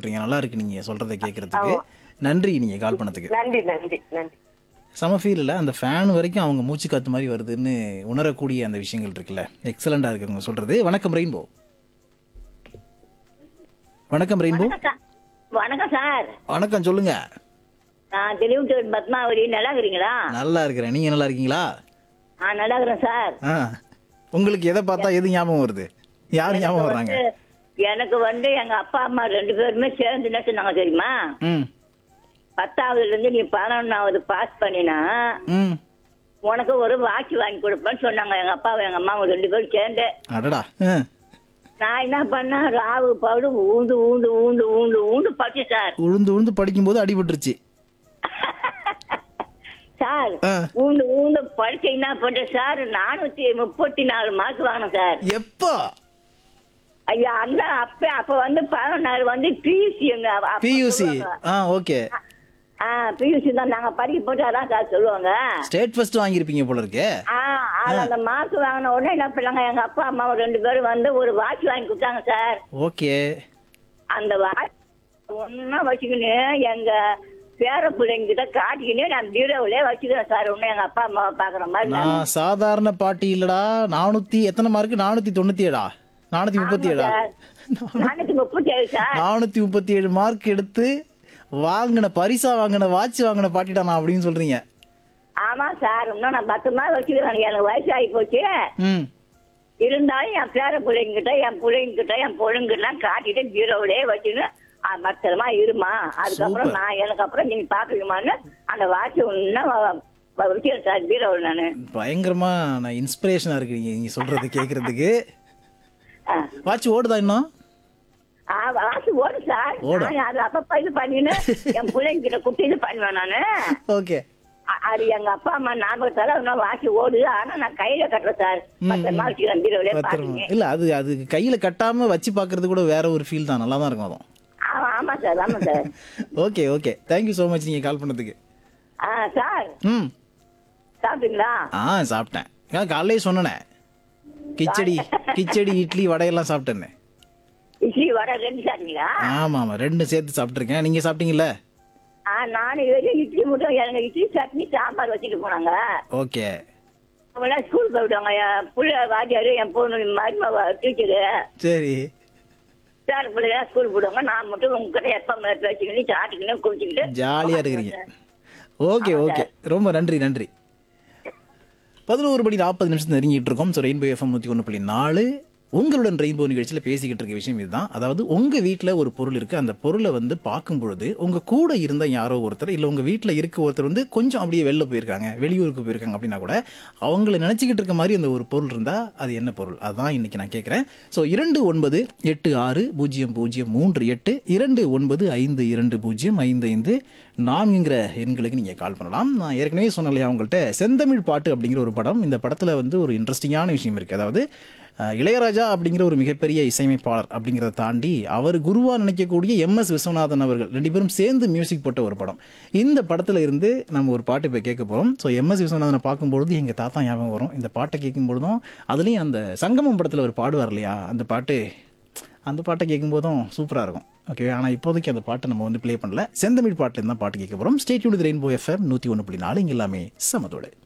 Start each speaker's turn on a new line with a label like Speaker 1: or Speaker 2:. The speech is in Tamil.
Speaker 1: சொல்றீங்க நல்லா இருக்கு நீங்க சொல்றதை கேட்கறதுக்கு நன்றி நீங்க கால் பண்ணதுக்கு
Speaker 2: நன்றி நன்றி நன்றி
Speaker 1: சம ஃபீலில் அந்த ஃபேன் வரைக்கும் அவங்க மூச்சு காத்து மாதிரி வருதுன்னு உணரக்கூடிய அந்த விஷயங்கள் இருக்குல்ல எக்ஸலண்டா இருக்கு அவங்க சொல்றது வணக்கம் ரெயின்போ வணக்கம் ரெயின்போ
Speaker 3: வணக்கம் சார்
Speaker 1: வணக்கம் சொல்லுங்க
Speaker 3: நான் தெளிவு பத்மாவதி நல்லா இருக்கிறீங்களா
Speaker 1: நல்லா இருக்கிறேன் நீங்க நல்லா இருக்கீங்களா
Speaker 3: ஆ நல்லா இருக்கிறேன் சார்
Speaker 1: ஆ உங்களுக்கு எதை பார்த்தா எது ஞாபகம் வருது யார் ஞாபகம் வர்றாங்க
Speaker 3: எனக்கு வந்து எங்க அப்பா அம்மா ரெண்டு பேருமே சேர்ந்து என்ன சொன்னாங்க தெரியுமா
Speaker 1: ம்
Speaker 3: பத்தாவதுல இருந்து நீ பதினொன்னாவது பாஸ் பண்ணினா
Speaker 1: ம்
Speaker 3: உனக்கு ஒரு வாட்ச் வாங்கி கொடுப்பேன்னு சொன்னாங்க எங்க அப்பாவும் எங்க அம்மாவும் ரெண்டு பேரும் சேர்ந்து
Speaker 1: அடடா ஆ
Speaker 3: நான் என்ன பண்ணேன் ராவு படு ஊந்து ஊந்து ஊந்து ஊந்து ஊந்து படிச்சேன் சார்
Speaker 1: உழுந்து உழுந்து படிக்கும்போது அடிபட்டுருச்சு
Speaker 3: சார்
Speaker 1: ஆ.
Speaker 3: ஊந்து ஊந்து படிச்சு என்ன பண்ணேன் சார் நானூத்தி முப்பத்தி நாலு மார்க் வாங்கினேன் சார்
Speaker 1: எப்போ
Speaker 3: ஐயா அந்த அப்ப அப்ப வந்து பதினொன்னாறு வந்து பியூசி எங்க அப்பா
Speaker 1: பியூசி
Speaker 3: சொல்லுவாங்க.
Speaker 1: ஆ ஓகே
Speaker 3: ஆ பியூசி தான் நாங்க படிக்க போட்டு அதான் சார் சொல்லுவாங்க
Speaker 1: ஸ்டேட் ஃபர்ஸ்ட் வாங்கியிருப்பீங்க போல இருக்கே
Speaker 3: ஆ அது அந்த மார்க் வாங்கின உடனே என்ன பண்ணாங்க எங்க அப்பா அம்மா ரெண்டு பேரும் வந்து ஒரு வாட்ச் வாங்கி கொடுத்தாங்க சார்
Speaker 1: ஓகே
Speaker 3: அந்த வாட்ச் ஒன்னா வச்சுக்கின்னு எங்க பேர பிள்ளைங்கிட்ட காட்டிக்கின்னு நான் பீரோவிலே வச்சுக்கிறேன் சார் ஒன்னும் எங்க அப்பா அம்மாவை பாக்குற மாதிரி நான்.
Speaker 1: நான் சாதாரண பாட்டி இல்லடா நானூத்தி எத்தனை மார்க் நானூத்தி தொண்ணூத்தி ஏழா நானூத்தி முப்பத்தி ஏழா
Speaker 3: சார். நானூத்தி முப்பத்தி ஏழு சார்
Speaker 1: நானூத்தி முப்பத்தி ஏழு மார்க் எடுத்து வாங்கின பரிசா வாங்கின வாட்ச் வாங்கின பாட்டிடா நான் அப்படின்னு சொல்றீங்க
Speaker 3: ஆமா சார் இன்னும் நான் பத்திரமா வச்சுக்கிறேன் எனக்கு வயசு ஆகி போச்சு
Speaker 1: ம்
Speaker 3: இருந்தாலும் என் பேர பிள்ளைங்கிட்ட என் பிள்ளைங்கிட்ட என் பொண்ணுங்கிட்டலாம் காட்டிட்டு பீரோவிலே வச்சுன்னு ஆ, பத்திரமா இருமா அதுக்கப்புறம்
Speaker 1: Super.
Speaker 3: நான் எனக்கு அப்புறம் நீங்க பாக்குறீங்களான்னு அந்த வாட்ச் இன்னும் வச்சுக்கிறேன் சார் பீரோவில் நானு
Speaker 1: பயங்கரமா நான் இன்ஸ்பிரேஷனா இருக்கீங்க நீங்க சொல்றது கேக்குறதுக்கு
Speaker 3: ஆ.
Speaker 1: வாட்ச் ஓடுதா இன்னும்
Speaker 3: ஆ, வாட்ச் ஓடும் சார்
Speaker 1: ஓடும்.
Speaker 3: நான் அது அப்பப்ப இது பண்ணின்னு என் பிள்ளைங்கிட்ட குட்டி இது பண்ணுவேன் நானு
Speaker 1: ஓகே
Speaker 3: அ- அது எங்க அப்பா அம்மா ஞாபகத்தால இன்னும் வாட்ச் ஓடுது ஆனா நான் கையில கட்டுறேன் சார் பத்திரமா வச்சுக்கிறேன் பீரோவிலே
Speaker 1: பத்திரமா
Speaker 3: பாத்தீங்க
Speaker 1: இல்ல அது அது கையில கட்டாம வச்சு பாக்குறது கூட வேற ஒரு ஃபீல் தான் நல்லா தான் இருக்கும் அதுவும்
Speaker 3: ஆமா ஆமா சார் ஆமா sir
Speaker 1: okay okay thank you so much நீங்க கால் பண்ணதுக்கு
Speaker 3: ஆ சார்
Speaker 1: ம்
Speaker 3: சாப்பிட்டீங்களா
Speaker 1: ஆ சாப்பிட்டேன் ஏன் காலையிலே சொன்னேனே கிச்சடி கிச்சடி இட்லி வடையெல்லாம் சாப்பிட்டேனே
Speaker 3: இட்லி வடை ரெண்டு சாப்பிட்டீங்களா
Speaker 1: ஆமா ஆமா ரெண்டும் சேர்த்து சாப்பிட்ருக்கேன் நீங்க சாப்பிட்டீங்கல்ல
Speaker 3: ஆ நானும் வெறும் இட்லி மட்டும் எனக்கு இட்லி சட்னி சாம்பார் வச்சுட்டு போனாங்க
Speaker 1: ஓகே
Speaker 3: அவங்களாம் ஸ்கூல் போயிட்டாங்க என் புள்ள வாத்தியாரு என் பொண்ணு மருமக டீச்சரு
Speaker 1: சரி
Speaker 3: சார் பிள்ளைங்க ஸ்கூல் போடுவாங்க நான் மட்டும் உங்ககிட்ட எப்ப வச்சுக்கிட்டு சாப்பிட்டுக்கிட்டு குடிச்சுக்கிட்டு
Speaker 1: ஜாலியா இருக்கிறீங்க ஓகே ஓகே ரொம்ப நன்றி நன்றி பதினோரு மணி நாற்பது நிமிஷம் நெருங்கிட்டு இருக்கோம் ஸோ ரெயின்போ எஃப்எம் நூற்றி ஒன்று புள்ளி நாலு உங்களுடன் ரெயின்போ நிகழ்ச்சியில் பேசிக்கிட்டு இருக்க விஷயம் இதுதான் அதாவது உங்கள் வீட்டில் ஒரு பொருள் இருக்குது அந்த பொருளை வந்து பார்க்கும் பொழுது உங்கள் கூட இருந்த யாரோ ஒருத்தர் இல்லை உங்கள் வீட்டில் இருக்க ஒருத்தர் வந்து கொஞ்சம் அப்படியே வெளில போயிருக்காங்க வெளியூருக்கு போயிருக்காங்க அப்படின்னா கூட அவங்கள நினச்சிக்கிட்டு இருக்க மாதிரி அந்த ஒரு பொருள் இருந்தால் அது என்ன பொருள் அதுதான் இன்னைக்கு நான் கேட்குறேன் ஸோ இரண்டு ஒன்பது எட்டு ஆறு பூஜ்ஜியம் பூஜ்ஜியம் மூன்று எட்டு இரண்டு ஒன்பது ஐந்து இரண்டு பூஜ்ஜியம் ஐந்து ஐந்து நான்குங்கிற எண்களுக்கு நீங்கள் கால் பண்ணலாம் நான் ஏற்கனவே சொன்னேன் இல்லையா உங்கள்கிட்ட செந்தமிழ் பாட்டு அப்படிங்கிற ஒரு படம் இந்த படத்தில் வந்து ஒரு இன்ட்ரெஸ்டிங்கான விஷயம் இருக்குது அதாவது அஹ், இளையராஜா அப்படிங்கிற ஒரு மிகப்பெரிய இசையமைப்பாளர் அப்படிங்கிறத தாண்டி அவர் குருவா நினைக்கக்கூடிய எம் எஸ் விஸ்வநாதன் அவர்கள் ரெண்டு பேரும் சேர்ந்து மியூசிக் போட்ட ஒரு படம் இந்த படத்தில் இருந்து நம்ம ஒரு பாட்டு இப்போ கேட்க போகிறோம் ஸோ எம் எஸ் விஸ்வநாதனை பார்க்கும்பொழுது எங்கள் தாத்தா ஞாபகம் வரும் இந்த பாட்டை கேட்கும்பொழுதும் அதுலேயும் அந்த சங்கமம் படத்தில் ஒரு பாடுவார் இல்லையா அந்த பாட்டு அந்த பாட்டை கேட்கும்போதும் சூப்பராக இருக்கும் ஓகே ஆனால் இப்போதைக்கு அந்த பாட்டை நம்ம வந்து ப்ளே பண்ணல செந்தமிழ் பாட்டில் இருந்தால் பாட்டு கேட்க போகிறோம் ஸ்டேட் யூனிட் ரெயின்போ எஃப்எம் நூற்றி ஒன்று புள்ளி நாலு இங்கே எல்லாமே சமத்தோடு